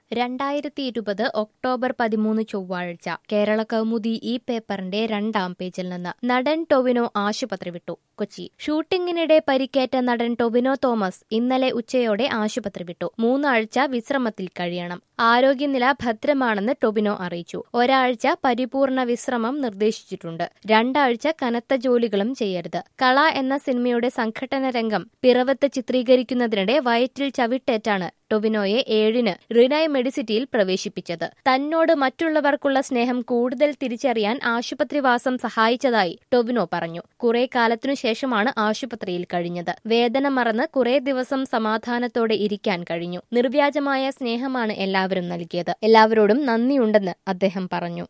രണ്ടായിരത്തി ഇരുപത് ഒക്ടോബർ പതിമൂന്ന് ചൊവ്വാഴ്ച കേരള കൗമുദി ഈ പേപ്പറിന്റെ രണ്ടാം പേജിൽ നിന്ന് നടൻ ടൊവിനോ ആശുപത്രി വിട്ടു കൊച്ചി ഷൂട്ടിംഗിനിടെ പരിക്കേറ്റ നടൻ ടൊവിനോ തോമസ് ഇന്നലെ ഉച്ചയോടെ ആശുപത്രി വിട്ടു മൂന്നാഴ്ച വിശ്രമത്തിൽ കഴിയണം ആരോഗ്യനില ഭദ്രമാണെന്ന് ടൊവിനോ അറിയിച്ചു ഒരാഴ്ച പരിപൂർണ വിശ്രമം നിർദ്ദേശിച്ചിട്ടുണ്ട് രണ്ടാഴ്ച കനത്ത ജോലികളും ചെയ്യരുത് കള എന്ന സിനിമയുടെ സംഘടന രംഗം പിറവത്ത് ചിത്രീകരിക്കുന്നതിനിടെ വയറ്റിൽ ചവിട്ടേറ്റാണ് ടൊവിനോയെ ഏഴിന് റിനൈ മെഡിസിറ്റിയിൽ പ്രവേശിപ്പിച്ചത് തന്നോട് മറ്റുള്ളവർക്കുള്ള സ്നേഹം കൂടുതൽ തിരിച്ചറിയാൻ ആശുപത്രിവാസം സഹായിച്ചതായി ടൊവിനോ പറഞ്ഞു കുറെ കാലത്തിനു ശേഷമാണ് ആശുപത്രിയിൽ കഴിഞ്ഞത് വേദന മറന്ന് കുറെ ദിവസം സമാധാനത്തോടെ ഇരിക്കാൻ കഴിഞ്ഞു നിർവ്യാജമായ സ്നേഹമാണ് എല്ലാവരും നൽകിയത് എല്ലാവരോടും നന്ദിയുണ്ടെന്ന് അദ്ദേഹം പറഞ്ഞു